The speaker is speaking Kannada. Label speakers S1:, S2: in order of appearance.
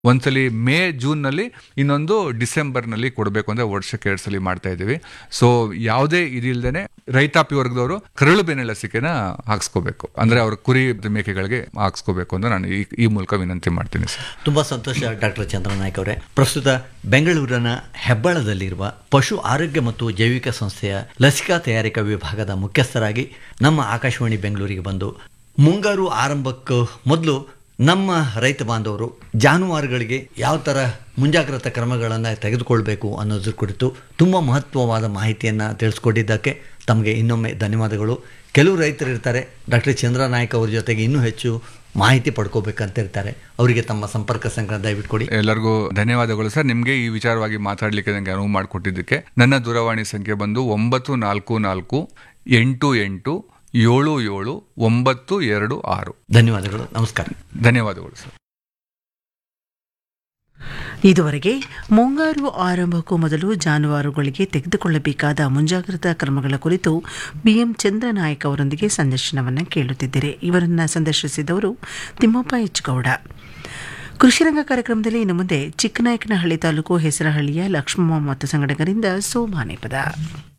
S1: ಒಂದ್ಸಲಿ ಮೇ ಜೂನ್ನಲ್ಲಿ ಇನ್ನೊಂದು ಡಿಸೆಂಬರ್ನಲ್ಲಿ ಕೊಡಬೇಕು ಅಂದ್ರೆ ವರ್ಷಕ್ಕೆ ಎರಡು ಸಲ ಮಾಡ್ತಾ ಇದ್ದೀವಿ ಸೊ ಯಾವುದೇ ಇದಿಲ್ದೇನೆ ರೈತಾಪಿ ವರ್ಗದವರು ಕರಳು ಬೆನೆ ಲಸಿಕೆನ ಹಾಕ್ಸ್ಕೋಬೇಕು ಅಂದ್ರೆ ಅವ್ರ ಕುರಿ ಮೇಕೆಗಳಿಗೆ ಹಾಕ್ಸ್ಕೋಬೇಕು ಅಂತ ನಾನು ಈ ಈ ಮೂಲಕ ವಿನಂತಿ ಮಾಡ್ತೀನಿ ಸರ್
S2: ತುಂಬ ಸಂತೋಷ ಡಾಕ್ಟರ್ ಚಂದ್ರನಾಯ್ಕ ಅವರೇ ಪ್ರಸ್ತುತ ಬೆಂಗಳೂರಿನ ಹೆಬ್ಬಾಳದಲ್ಲಿರುವ ಪಶು ಆರೋಗ್ಯ ಮತ್ತು ಜೈವಿಕ ಸಂಸ್ಥೆಯ ಲಸಿಕಾ ತಯಾರಿಕಾ ವಿಭಾಗದ ಮುಖ್ಯಸ್ಥರಾಗಿ ನಮ್ಮ ಆಕಾಶವಾಣಿ ಬೆಂಗಳೂರಿಗೆ ಬಂದು ಮುಂಗಾರು ಆರಂಭಕ್ಕೂ ಮೊದಲು ನಮ್ಮ ರೈತ ಬಾಂಧವರು ಜಾನುವಾರುಗಳಿಗೆ ಯಾವ ಥರ ಮುಂಜಾಗ್ರತಾ ಕ್ರಮಗಳನ್ನು ತೆಗೆದುಕೊಳ್ಬೇಕು ಅನ್ನೋದ್ರ ಕುರಿತು ತುಂಬ ಮಹತ್ವವಾದ ಮಾಹಿತಿಯನ್ನು ತಿಳಿಸ್ಕೊಟ್ಟಿದ್ದಕ್ಕೆ ತಮಗೆ ಇನ್ನೊಮ್ಮೆ ಧನ್ಯವಾದಗಳು ಕೆಲವು ರೈತರು ಇರ್ತಾರೆ ಡಾಕ್ಟರ್ ಚಂದ್ರನಾಯ್ಕ ಅವ್ರ ಜೊತೆಗೆ ಇನ್ನೂ ಹೆಚ್ಚು ಮಾಹಿತಿ ಪಡ್ಕೋಬೇಕಂತ ಇರ್ತಾರೆ ಅವರಿಗೆ ತಮ್ಮ ಸಂಪರ್ಕ ಸಂಖ್ಯೆ ದಯವಿಟ್ಟು ಕೊಡಿ
S1: ಎಲ್ಲರಿಗೂ ಧನ್ಯವಾದಗಳು ಸರ್ ನಿಮಗೆ ಈ ವಿಚಾರವಾಗಿ ಮಾತಾಡಲಿಕ್ಕೆ ನನಗೆ ಅನುವು ಮಾಡಿಕೊಟ್ಟಿದ್ದಕ್ಕೆ ನನ್ನ ದೂರವಾಣಿ ಸಂಖ್ಯೆ ಬಂದು ಒಂಬತ್ತು ನಾಲ್ಕು ನಾಲ್ಕು ಎಂಟು ಎಂಟು ಏಳು ಏಳು ಒಂಬತ್ತು ಎರಡು ಆರು
S2: ಧನ್ಯವಾದಗಳು ನಮಸ್ಕಾರ
S1: ಧನ್ಯವಾದಗಳು ಸರ್
S3: ಇದುವರೆಗೆ ಮುಂಗಾರು ಆರಂಭಕ್ಕೂ ಮೊದಲು ಜಾನುವಾರುಗಳಿಗೆ ತೆಗೆದುಕೊಳ್ಳಬೇಕಾದ ಮುಂಜಾಗ್ರತಾ ಕ್ರಮಗಳ ಕುರಿತು ಬಿಎಂ ಚಂದ್ರನಾಯಕ್ ಅವರೊಂದಿಗೆ ಸಂದರ್ಶನವನ್ನು ಕೇಳುತ್ತಿದ್ದರೆ ಇವರನ್ನು ಸಂದರ್ಶಿಸಿದವರು ತಿಮ್ಮಪ್ಪ ಎಚ್ಗೌಡ ಕೃಷಿರಂಗ ಕಾರ್ಯಕ್ರಮದಲ್ಲಿ ಇನ್ನು ಮುಂದೆ ಚಿಕ್ಕನಾಯಕನಹಳ್ಳಿ ತಾಲೂಕು ಹೆಸರಹಳ್ಳಿಯ ಲಕ್ಷ್ಮಮ್ಮ ಮತ್ತು ಸಂಗಡಗರಿಂದ ಸೋಮಾನೆ ಪದ